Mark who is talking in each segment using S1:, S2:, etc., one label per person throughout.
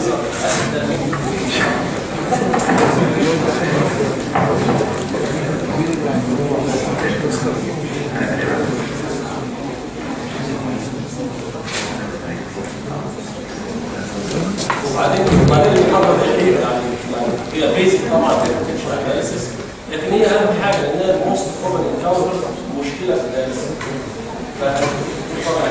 S1: يظهر الاسيد ده وبعدين وبعدين المحاضره دي هي يعني هي بيزك طبعا في التنشن اناليسيس لكن هي اهم حاجه انها الموست كومن انكاونتر مشكله في الاناليسيس ف طبعا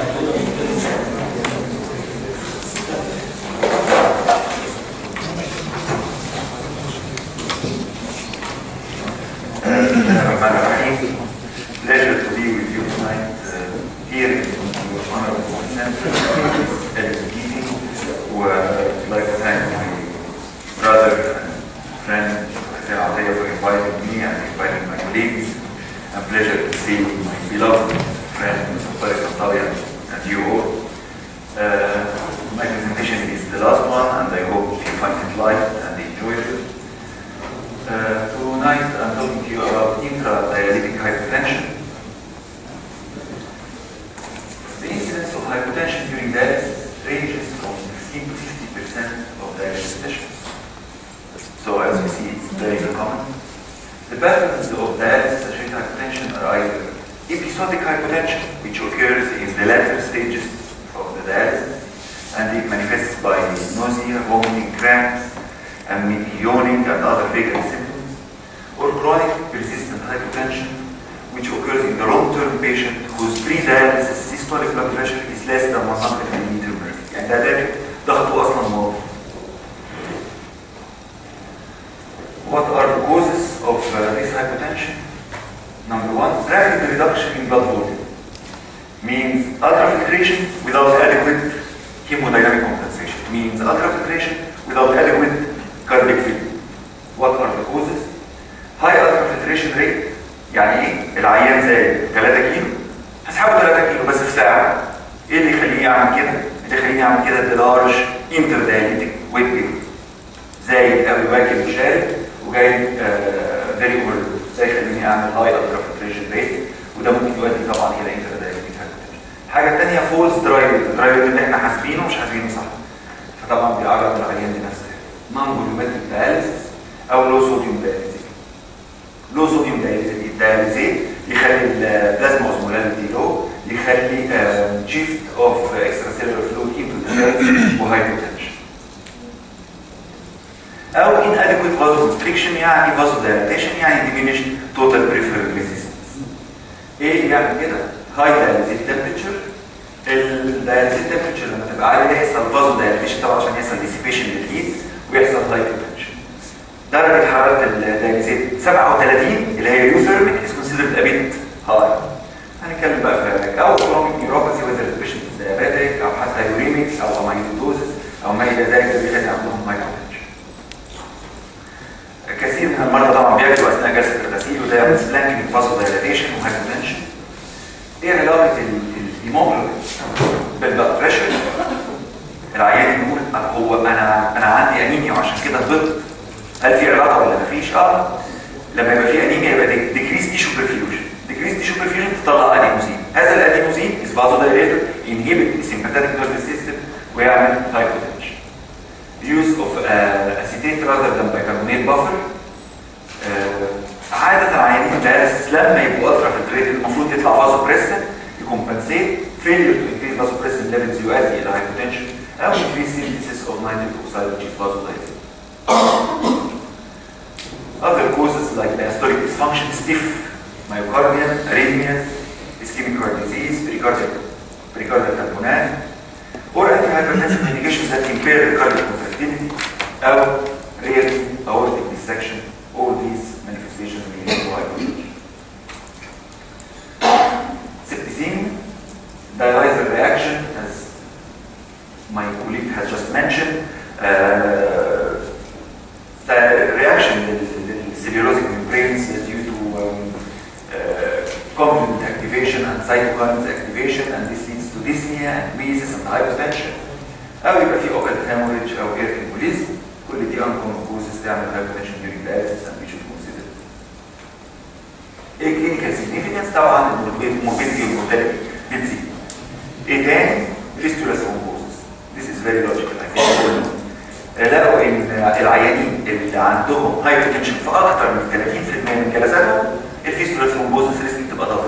S2: Rahman Rahim. Pleasure to be with you tonight uh, here in your honorable center at the meeting. Would like to thank my brother and friend Hussein Atiyah for inviting me and inviting my colleagues. A pleasure to see my beloved friend Tariq Antalya and you all. Uh, my presentation is the last one and I hope you find it light and enjoy it. Uh, tonight I'm talking to you about intradiabetic hypertension. The incidence of hypertension during dialysis ranges from 16 to 50 percent of dialysis patients. So as you see, it's very common. The patterns of dialysis-associated hypertension are either episodic hypertension, which occurs in the latter stages of the dialysis, and it manifests by nausea, vomiting, cramps, and maybe yawning and other vagal symptoms, or chronic persistent hypertension, which occurs in the long-term patient whose pre-dialysis systolic blood pressure is less than 100 mm mercury. يعني ده ده ضغطه اصلا واطي. What are the causes of uh, this hypertension? Number one, rapid reduction in blood volume means ultrafiltration without adequate hemodynamic compensation. Means ultrafiltration without adequate cardiac filling. What are the causes? High ultrafiltration rate يعني ايه؟ العيان زاد 3 كيلو هسحبه 3 كيلو بس في ساعة. ايه اللي يخليه يعمل كده؟ اللي يخليه يعمل كده ده لارج انتردايليتك ويت جين. زايد قوي واكل وشارب وجاي فيري اوفر ده يخليني اعمل هاي الترافلتريشن ريت وده ممكن يؤدي طبعا الى انتردايليتك الحاجه الثانيه فولس درايفنج الدرايفنج اللي احنا حاسبينه مش حاسبينه صح فطبعا بيعرض العيان لنفسه نون فوليومتريك داياليسيس او لو صوديوم داياليسيس لو صوديوم داياليسيس يخلي البلازما اوزمولاريتي لو يخلي شيفت اوف اكسترا سيلولار فلويد انتو ذا سيلز وهايبوتنشن او inadequate vasoconstriction يعني vasodilation يعني diminished total peripheral resistance ايه اللي يعمل كده؟ high dialysis temperature الداياليسيس temperature لما تبقى عاليه يحصل vasodilation طبعا عشان يحصل dissipation للهيت ويحصل hypotension درجه حراره الداياليسيس 37 اللي هي يوثيرميك is considered a bit high هنتكلم بقى في العلاج او chronic neuropathy whether the patient is diabetic او حتى uremic او amyloidosis او ما الى ذلك اللي بيخلي عندهم hypotension كثير من المرضى طبعا بياكلوا اثناء جلسه الغسيل وده يعمل سبلانكينج فاسودايلاتيشن وهايبوتنشن ايه علاقه الهيموجلوبين بالبلاد بريشر العيان يقول هو انا انا عندي انيميا وعشان كده هبطت هل في علاقه ولا مفيش اه لما يبقى في انيميا يبقى ديكريس تيشو برفيوجن ديكريس تيشو برفيوجن تطلع ادينوزين هذا الادينوزين از فازودايليتور انهبت السيمباثيك نيرفس سيستم ويعمل هايبوتنشن use of uh, acetate rather than bicarbonate buffer uh, عادة العيانين الدياليسيس لما يبقوا الترا فلتريت المفروض يطلع فازو بريسن يكمبنسيت failure to increase vasopressin levels يؤدي الى hypotension او increase synthesis of nitric oxide which is vasodilator. Other causes like diastolic dysfunction, stiff myocardium, arrhythmias, ischemic heart disease, pericardial, pericardial tamponade, or antihypertensive medications that impair the cardiac contractility, or rare aortic dissection. All these manifestations may lead to hypertension. Septicemia, dialyzer reaction, as my colleague has just mentioned, uh, the reaction للcellulosic membranes is due to um, uh, complement activation and cytokines activation, and this leads to dyspnea and wheezes and hypotension. أو يبقى في open hemorrhage أو air embolism. كل دي uncommon causes تعمل hypotension during dialysis and we should consider. ايه clinical significance؟ طبعا الموربيديتي والمورتاليتي بتزيد. ايه تاني؟ fistula thrombosis. This is very logical I think. لقوا ان العيانين اللي عندهم هايبرتنشن في اكتر من 30% من جلساتهم الفيستولا ثرومبوزس ريسك تبقى دبل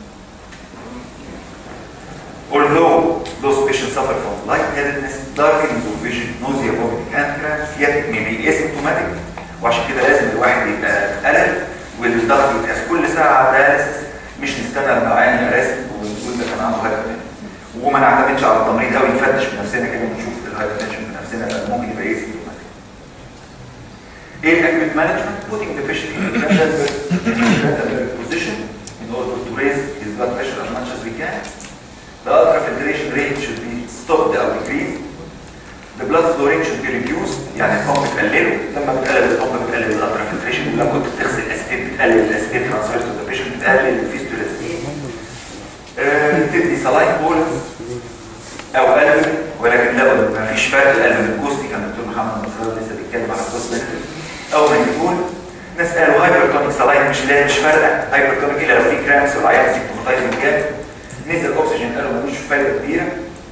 S2: Although those patients suffer from lightheadedness, darkening of vision, nausea, vomiting, and cramps, yet may be asymptomatic وعشان كده لازم الواحد يبقى قلق والضغط يتقاس كل ساعه دايلسيس مش نستنى لما العيان يبقى راسم ونقول ده كان عنده هايبرتنشن وما نعتمدش على التمريض قوي نفتش بنفسنا كده ونشوف الهايبرتنشن بنفسنا لأن ممكن يبقى asymptomatic. ايه الاكيوت مانجمنت؟ putting the patient in a better position in order to raise his blood pressure as much as we can. The ultrafiltration rate should be stopped or decreased. The blood flow rate should be reduced يعني البامب تقلله لما بتقلل البامب بتقلل الالترافلتريشن لما كنت بتغسل الاسيد بتقلل الاسيد ترانسفير تو ذا بيشنت بتقلل الفيستولا سبيد تدي سلاين بولز او قلب ولكن لو ما فيش فرق القلب من الكوستي كان الدكتور محمد نصر لسه بيتكلم على الكوست بنفيت او ما يقول ناس قالوا هايبرتونيك سلاين مش لا مش فارقه هايبرتونيك الا لو في كرامس والعيان سيبتوماتايزنج جامد نزل اكسجين قالوا ملوش فايده كبيره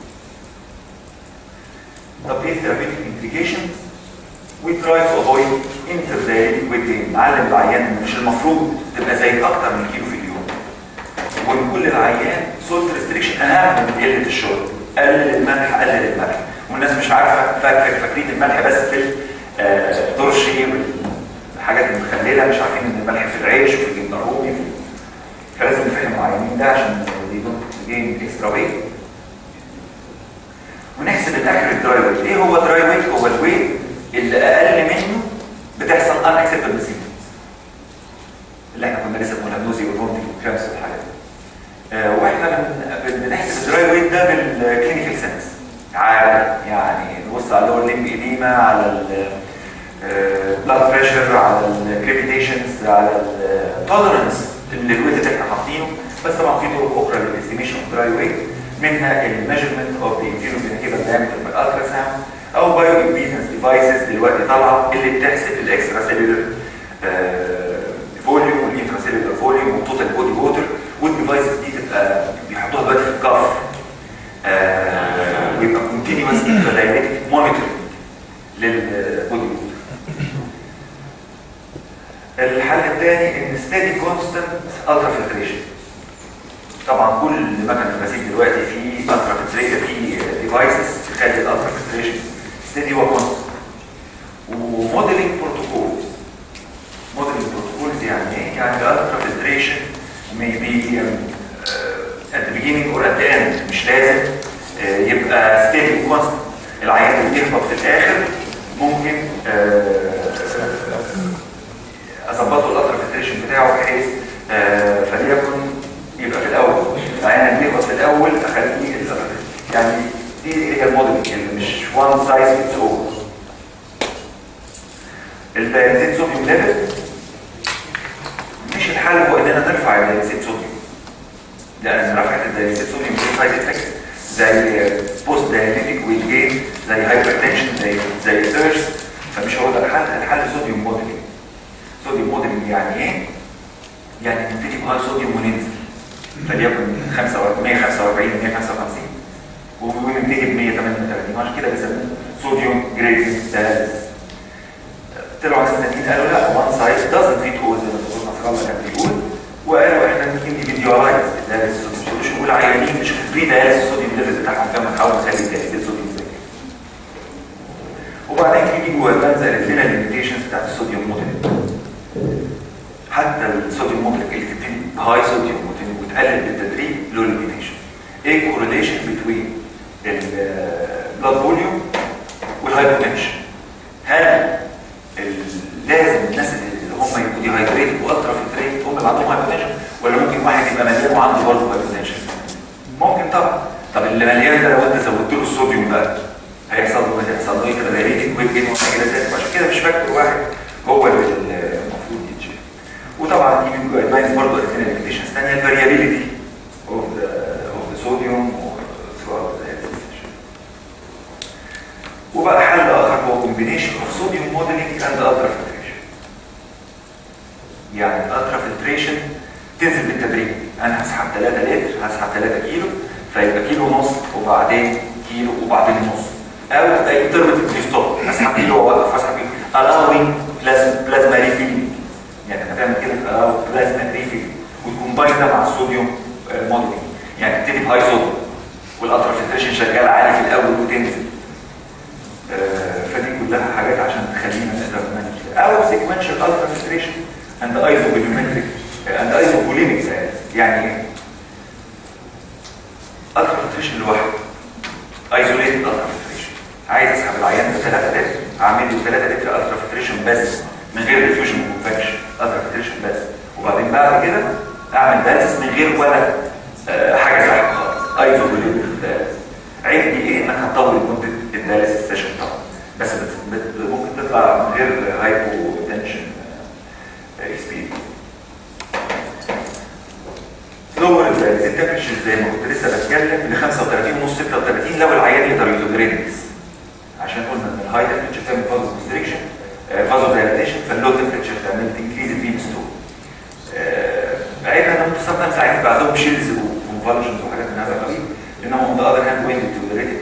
S2: طب ايه الثيرابيوتيك implications؟ We try to avoid interday weight gain نعلم العيان ان مش المفروض تبقى زايد اكتر من كيلو في اليوم ونقول للعيان سولت ريستريكشن اهم من قله الشرب قلل الملح قلل الملح والناس مش عارفه فاكر فاكرين الملح بس في الترشي والحاجات المخلله مش عارفين ان الملح في العيش وفي الجبنه الرومي فلازم نفهم العيانين ده عشان جين اكسترا ويت ونحسب الاكل دراي ويت ايه هو دراي ويت هو الويت اللي اقل منه بتحصل ان اكسبتبل سيمبتومز اللي احنا كنا لسه بنقولها نوزي والفومتنج والكرامس والحاجات دي آه واحنا بن- بنحسب الدراي ويت ده بالكلينيكال سنس عادي يعني نبص على اللور ليمب ايديما على البلاد بريشر على الكريبيتيشنز على التولرنس اللي الويت اللي احنا حاطينه بس طبعا في طرق اخرى للاستيميشن اوف دراي ويت منها الميجرمنت اوف ذا انفيرو فينيكيبل دايمتر بالالترا ساوند او بايو امبيدنس ديفايسز دلوقتي طالعه اللي بتحسب الاكسترا سيلولر فوليوم والانترا سيلولر فوليوم والتوتال بودي ووتر والديفايسز دي تبقى بيحطوها دلوقتي في الكف آه، ويبقى كونتينوس دايركت مونيتور للبودي ووتر الحل الثاني ان ستيدي كونستنت الترا فلتريشن طبعا كل مكان الغسيل دلوقتي فيه الترا فلتريشن فيه ديفايسز تخلي الالترا فلتريشن ستيدي وكونستنت وموديلنج بروتوكول موديلنج بروتوكولز يعني ايه؟ يعني الالترا فلتريشن maybe um, uh, at the beginning or at the end مش لازم uh, يبقى steady وكونستنت العيان اللي بيهبط في الاخر ممكن uh, اظبطه الالترا فلتريشن بتاعه بحيث آه، فليكن يبقى في الاول العيان اللي يهبط في الاول اخليه الألترا- يعني دي هي الموديل اللي مش وان سايز فيتس اول الدايزيد صوديوم ليفل مش الحل هو اننا نرفع الدايزيد صوديوم لان رفعت الدايزيد صوديوم دي سايد افكت زي بوست دايناميك ويت جين زي هايبرتنشن زي زي ثيرست فمش هو ده الحل الحل صوديوم موديلنج صوديوم موديلنج يعني ايه؟ يعني نبتدي بهاي صوديوم وننزل فليكن 45 145 155 وننتهي ب 138 عشان كده بيسموه صوديوم جريد دايلز طلعوا ناس تانيين قالوا لا وان سايز دازنت فيت هو زي ما الدكتور نصر الله كان بيقول وقالوا احنا انديفيديولايز الدايلز مش نقول عيانين نشوف البري دايلز الصوديوم ليفل بتاعهم كام ونحاول نخلي الدايلز صوديوم زي كده وبعدين كيمي جوه قالت لنا الليميتيشنز بتاعت الصوديوم موديل حتى الصوديوم موديل اللي تبتدي بهاي صوديوم وت- وتقلل بالتدريج له ليميتيشن ايه كورليشن بين البلاد فوليوم والهايبوتنشن هل ال- لازم الناس اللي هم يبقوا ديهايدريتد والترا فلتريت هم اللي عندهم هايبوتنشن ولا ممكن واحد يبقى مليان وعنده برضه هايبوتنشن ممكن طبعا طب اللي مليان ده لو انت زودت له الصوديوم بقى هيحصل له ايه هيحصل له ايه كده دايريتد ويت جين وحاجه كده زي عشان كده مش فاكر واحد هو اللي المفروض يتشيل وطبعا دي من جايد لاينز برضه اللي فيها ليميتيشنز ثانيه الفاريابيلتي اوف ذا اوف ذا صوديوم throughout the session. وبقى حل اخر هو كومبينيشن اوف صوديوم موديلنج اند الترا فلتريشن يعني الالترا فلتريشن تنزل بالتدريج انا هسحب 3 لتر هسحب 3 كيلو فيبقى كيلو ونص وبعدين كيلو وبعدين نص او تبقى انترميتنت ستوب اسحب واسحب ايده واوقف واسحب ايده allowing plasma plasma refilling يعني لما تعمل كده allow plasma refilling وتكومباين ده مع الصوديوم موديلنج يعني تبتدي بهاي صوديوم والالترا فلتريشن شغال عالي في الاول وتنزل آه، فدي كلها حاجات عشان تخلينا نقدر نمانج او سيكونشال الترا فلتريشن اند ايزوفوليومتريك اند ايزوفوليميك يعني ايه؟ الترا فلتريشن لوحده ايزوليتد الترا فلتريشن عايز اسحب العيان ب 3 لتر اعمل له 3 لتر الترا فلتريشن بس من غير ريفيوجن وكونفكشن الترا فلتريشن بس وبعدين بعد كده اعمل دالسس من غير ولا آه، حاجه سحب خالص ايزوليتد دالسس عيب دي ايه انك هتطول مده الدالسس سيشن طبعا بس بت- بت- ممكن تطلع من غير هايبو تنشن اكسبيرينس لور التمبريتشر زي ما كنت لسه بتكلم ل 35 ونص 36 لو العيان يقدر يتولريت عشان قلنا ان الهاي تمبريتشر تعمل فازو كونستريكشن فازو دايليتيشن فاللو تمبريتشر تعمل تنكريز البيم ستون عيبها ان ساعات ساعات بيبقى عندهم شيلز وكونفالجنز وحاجات من هذا القبيل لانهم اون ذا اذر هاند وين تولريت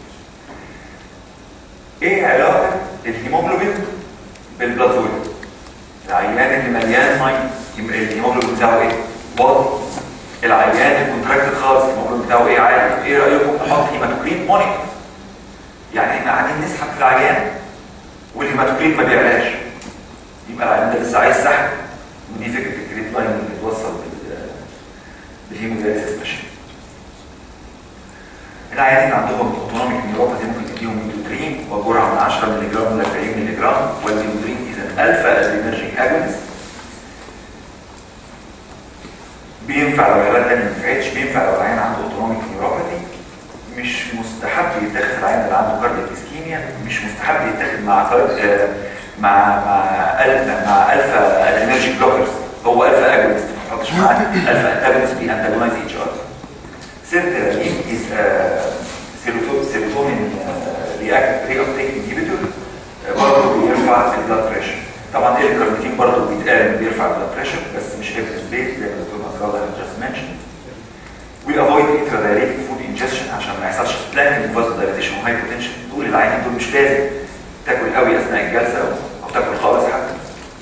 S2: ايه علاقه الهيموجلوبين بالبلاد فوليوم العيان اللي مليان ميه يبقى الهيموجلوبين بتاعه ايه؟ واطي العيان الكونتراكتد خالص الهيموجلوبين بتاعه ايه عالي ايه رايكم نحط هيماتوكريت مونيتور يعني احنا قاعدين نسحب في العيان والهيماتوكريت ما بيعلاش يبقى العيان ده لسه عايز سحب ودي فكره الكريت لاين اللي بتوصل بال بالهيمودايليسيس ماشين العيانين عندهم اوتونوميك نيوروباثي ممكن تديهم ميدوترين وجرعه من 10 مللي جرام ل 40 مللي جرام والميدوترين اذا الفا ادرينرجيك اجونست بينفع لو حالات تانية ما نفعتش بينفع لو العيان عنده اوتونوميك نيوروباثي مش مستحب يتاخد العيان اللي عنده كاردياك اسكيميا مش مستحب يتاخد مع كارد آه، مع مع أل- مع الفا ادرينرجيك بلوكرز هو الفا اجونست ما تحطش معاه الفا انتاجونست بيانتاجونايز ايتش اذر سيرترالين is a seroto- serotonin uh, react- reuptake inhibitor uh, برضه بيرفع البلاد بريشر طبعا الكارنيتين برضه بيتقال إنه بيرفع البلاد بريشر بس مش evidence based زي ما الدكتور نصر الله just mentioned we avoid intradiabetic food ingestion عشان ما يحصلش splanting vasodilation وهايبوتنشن دول العيانين دول مش لازم تاكل قوي اثناء الجلسه او تاكل خالص حتى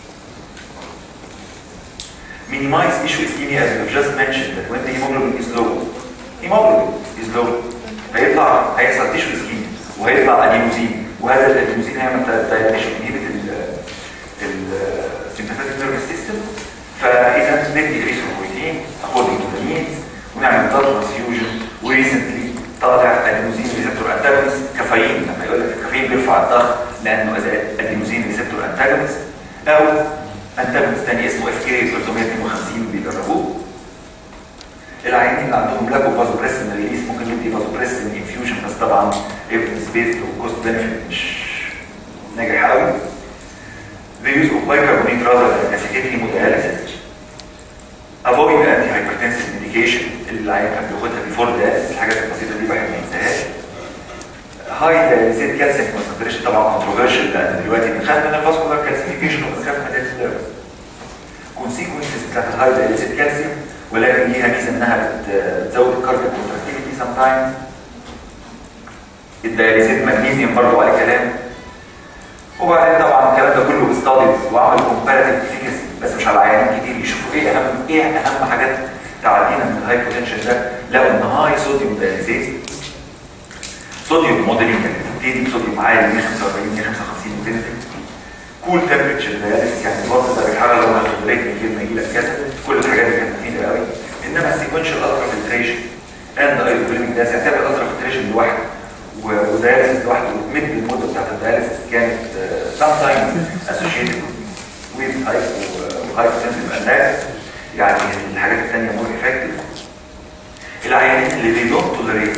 S2: minimize issue ischemia as we've just mentioned that when the hemoglobin is low hemoglobin is low هيطلع هيحصل تيشو اسكيميا وهيطلع ادينوزين وهذا الادينوزين هيعمل دايليشن انهبت السيمباثيك نيرفس سيستم فاذا ندي اريثروبويتين اكوردنج تو ذا نيدز ونعمل بلاد ترانسفيوجن وريسنتلي طالع ادينوزين ريسبتور انتاجونست كافيين لما يقول لك الكافيين بيرفع الضغط لانه ادينوزين ريسبتور انتاجونست او انتاجونست تاني اسمه اف كي 352 بيجربوه العيانين اللي عندهم لاك اوف فازوبريسن ريليس ممكن ندي فازوبريسن انفيوجن بس طبعا ايفيدنس بيست وكوست بنفيت مش ناجح قوي The use of bicarbonate rather than acetate hemodialysis. Avoid antihypertensive medication اللي العيان كان بياخدها بيفور dialysis الحاجات البسيطة دي الواحد ما ينساهاش. هاي dialysate calcium concentration طبعا controversial لأن دلوقتي بنخاف من الفاسكولار calcification وبنخاف من الدياليسيس. consequences بتاعت الهاي dialysate calcium ولكن ليها ميزه انها بت- بتزود الكاردياك كونتراكتيفيتي سام تايمز الدايليزيت مغنيسيوم برضه عليه كلام وبعدين طبعا الكلام ده كله بيستاديز وعمل كومباراتيف افيكاسي بس مش على عيانين كتير يشوفوا ايه اهم ايه اهم حاجات تعدينا من الهاي بوتنشال ده لقوا ان هاي صوديوم دايليزيت صوديوم موديلنج كانت بتبتدي بصوديوم عالي 145 155 وتنزل كول تمبريتشر داياليسيس يعني الوقت درجه الحراره لو هتاخد بريك من غير ما يجي لك كذا كل الحاجات دي كانت مفيده قوي انما السيكونشال الترا فلتريشن اند ايزوبريميك ده تعتبر الترا فلتريشن لوحده و- وداياليسيس لوحده ومد المده بتاعت الداياليسيس كانت سام تايمز اسوشيتد ويز هايبو هايبوتنسيف اتاك يعني الحاجات الثانيه مور افكتيف العيانين اللي they don't tolerate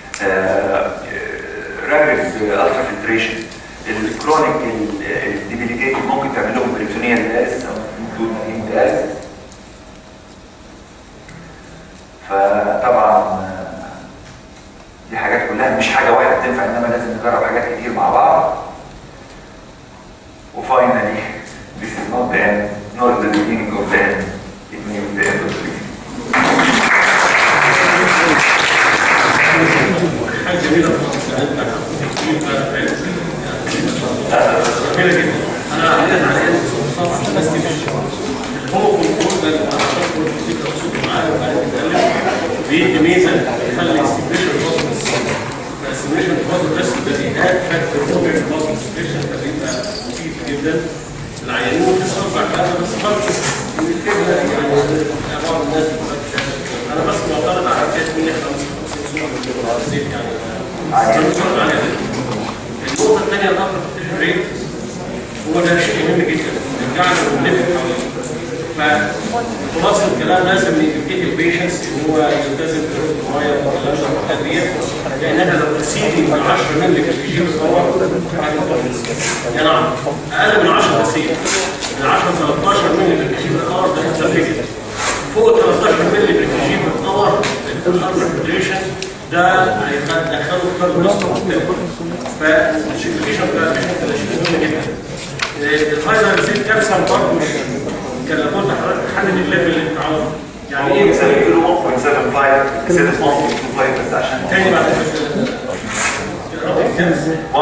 S2: رابد الترا فلتريشن الكرونيك الديبيليتيت ممكن تعمل لهم بريتونيا دياليسيس او ممكن دياليسيس فطبعا آه، دي حاجات كلها مش حاجه واحده تنفع انما لازم نجرب حاجات كتير مع بعض وفاينلي this is not the end nor the beginning of the end it may be the end of the beginning
S1: حاجه جميله خالص يعني انت جميله جدا انا عملت عليها صفحه عشان الناس تمشي هو كنترول ده اللي انا كنت فكره صوت معايا وقاعد بتكلم بيدي ميزه يخلي السبريشن بروسس السبريشن بروسس بس ده بيهاد فاكتور ربع بروسس سبريشن فبيبقى مفيد جدا العيانين بتسقط بعد كده بس برضه كده يعني بعض الناس بتبقى بتعمل كده. انا بس معترض على حكايه 155 صوره من الزيت يعني أنا معترض عليها جدا. النقطه الثانيه الضغط ريت هو ده شيء مهم جدا رجعنا ونلف حواليه فخلاص الكلام لازم يديك البيشنس ان هو يلتزم بشرب الميه والكلام ده والحاجات ديت لانها لو تسيدي من 10 مللي في الجيم الصور يا نعم اقل من 10 تسيد من 10 13 مللي في الجيم الصور ده انت فوق 13 مللي في الجيم الصور الكونسنتريشن ده هيدخله في كارب مختلف فالشيكليشن ده شيء مهم جدا الفايزر زيت كبسه برضه مش كان لابد حضرتك تحدد الليفل اللي انت عاوزه يعني
S2: يعني
S1: ايه
S2: مثلا يقولوا 1.75 سيد 1.25 بس عشان
S1: تاني بعد كده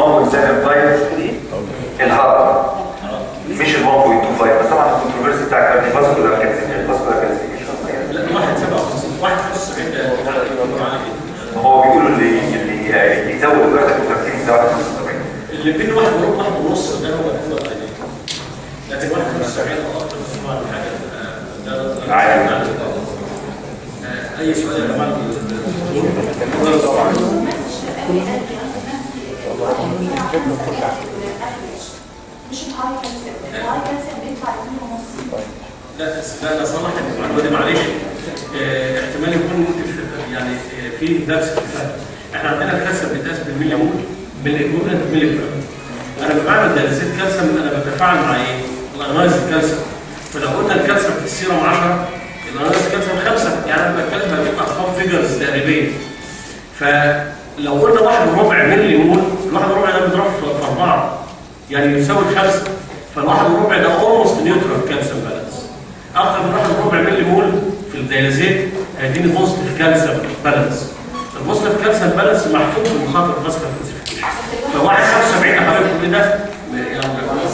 S2: 1.75 الهارد مش ال 1.25 بس طبعا الكونتروفيرسي بتاع كارديفاسكولار كالسيفيكيشن الفاسكولار كالسيفيكيشن
S1: لا واحد سبعة وخمسين واحد خمسة وسبعين ده عالي جدا.
S2: هو بيقولوا اللي اللي يزود الوحده الكونتراكتيل ده 75
S1: اللي بين واحد وربع واحد ونص ده هو هو العادي لكن واحد خمسة وسبعين او اكتر بس طبعا حاجة آه، ده- ده
S2: عالي.
S1: آه، اي سؤال يا جماعة
S3: مش الهاي كالسيوم الهاي كالسيوم بيطلع 2.5
S1: لا بس لا لا صراحة المعلومة دي معلش آه، احتمال يكون انت في- يعني آه، في درس في الفهم احنا عندنا الكالسيوم بيتقاس بالملي مول بالايكوفلنت ملي جرام انا لما بعمل دلسات كالسيوم انا بتفاعل مع ايه؟ الانايز الكالسيوم فلو قلنا الكالسيوم في السيرم 10 الانايز الكالسيوم 5 يعني انا بتكلم بجيب ارقام فيجرز تقريبيه فلو قلنا واحد وربع ملي مول الواحد وربع ده بيضرب في في اربعه يعني يساوي خمسه فالواحد وربع ده اولموست نيوترال كالسيوم بالانس اكتر من واحد وربع ملي مول في الدياليزيت هيديني بوزيتيف كالسيوم بالانس البوزيتيف كالسيوم بالانس محفوظ بمخاطر فاسكولار كالسيفيكيشن فواحد 75 حضرتك كل ده يعني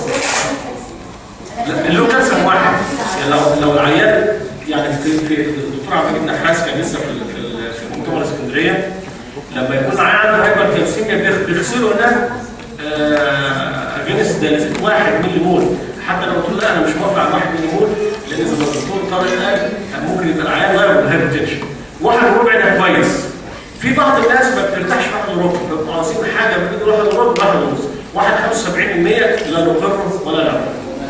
S1: لا، اللي هو كالسيوم واحد يعني لو لو العيان يعني في في الدكتور عبد المجيد نحاس كان لسه في ال- في ال- في مؤتمر اسكندريه لما يكون عيان عنده هايبر كالسيميا بيخ- بيغسلوا هناك اجنس داليزيت واحد ملي مول حتى لو قلت له لا انا مش موافق على واحد ملي مول لان زي ما الدكتور طارق قال كان ممكن يبقى العيان ضايع بالهايبرتنشن واحد وربع ده كويس في بعض الناس ما بترتاحش في واحد وربع بيبقوا عاوزين حاجه بين واحد وربع وواحد ونص واحد 75% لا نقره ولا لا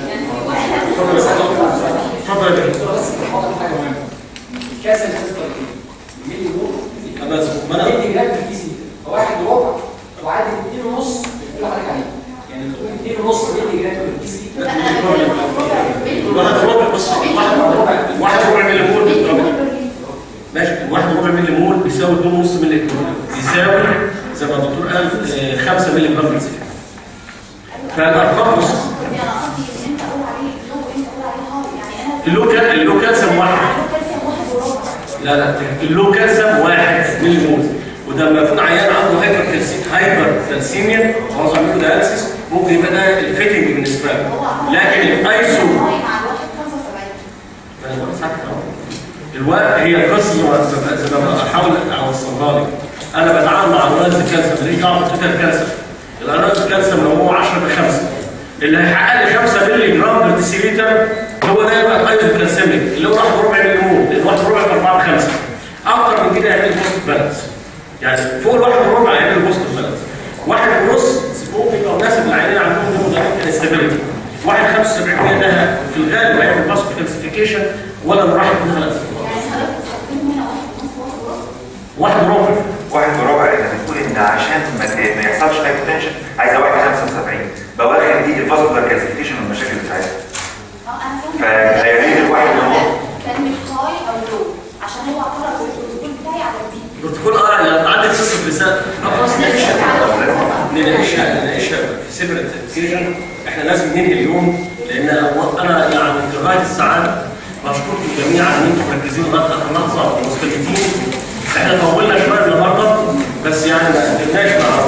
S1: اتفضل يا باشا
S4: بس بحط حاجه مهمه الكاس اللي هتفضل ايه؟ ملي مول
S1: أنا ما أنا
S4: ملي جرام في الكيس ده واحد وربع وعادي اتنين ونص اللي حضرتك عليه يعني تقول اتنين ونص ملي جرام في الكيس
S3: لا انا بتكلم عن ربع
S1: واحد ربع بص واحد ربع واحد ربع ملي مول بالضبط ماشي الواحد ربع ملي مول بيساوي 2.5 ملي جرام يساوي زي ما الدكتور قال آه، 5 ملي جرام بالسكر فالارقام بص
S3: انا قصدي ان انت قول عليه لو انت قول عليه هاي يعني انا
S1: اللو كان اللو كالسيوم واحد
S3: لو كالسيوم واحد وربع
S1: لا لا اللو كالسيوم واحد ملي مول وده لما يكون عيان عنده هايبر كالسيم هايبر كالسيميا عاوز اعمل له دياليسيس ممكن يبقى ده الفيتنج بالنسبه له لكن الايسو
S3: هاي مع الواحد 75
S1: الوقت هي القصه زي ما زي ما بحاول اوصلها لك انا بتعامل مع انواز الكالسيوم ماليش دعوه بالتوتال كالسيوم الانواز الكالسيوم لو هو 10 ب 5 اللي هيحقق لي 5 مللي جرام بر ديسيليتر هو ده يبقى الايزو كالسيميك اللي هو 1 ربع ملي مول لان 1 ربع ب 4 ب 5 اكتر من كده يعمل بوست بالانس يعني فوق الواحد وربع هيعمل بوست بالانس واحد ونص ممكن يبقى مناسب للعيانين عندهم هيمودايناميك انستابيلتي واحد 75% ده في الغالب هيعمل فاسكو كالسيفيكيشن ولا راح يكون خلاص
S3: يعني حضرتك بتستخدم هنا واحد ونص واحد وربع
S1: واحد ربع
S2: واحد وربع انت بتقول ان عشان ما ت- ما يحصلش هايبوتنشن عايزه واحد 75 بواخد دي الفاسكولار كالسيفيكيشن والمشاكل بتاعتها
S3: اه انا فاهمه
S2: فهيعيد الواحد ونص
S3: كان مش هاي او لو عشان هو اعتبر البروتوكول بتاعي على دي
S1: بروتوكول اه لو عندك قصه لسان خلاص نناقشها نناقشها نناقشها في سيبريت سيشن احنا لازم ننهي اليوم لان انا يعني لغايه الساعات بشكركم جميعا ان انتم مركزين لغايه اخر لحظه ومستمتين احنا طولنا شويه النهارده بس يعني ما قدرناش مع كل الكوكب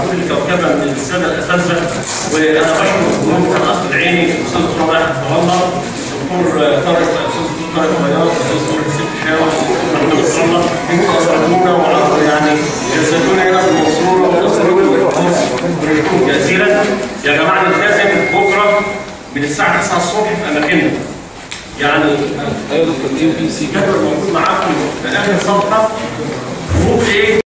S1: مركبه من الساده الاساتذه وانا بشكر الجنود بتاع القصر العيني الاستاذ دكتور رايح تولى الدكتور طارق الاستاذ الدكتور طارق بياض الاستاذ طارق ست شاوي الاستاذ محمود الله انتوا اصرتونا وعرضوا يعني جلستونا هنا في المنصوره وشكرا جزيلا يا جماعه نلتزم بكره من الساعه 9 الصبح في اماكننا يعني
S5: ايوه دكتور ام بي سي
S1: الجدول موجود معاكم في اخر صفحه فوق ايه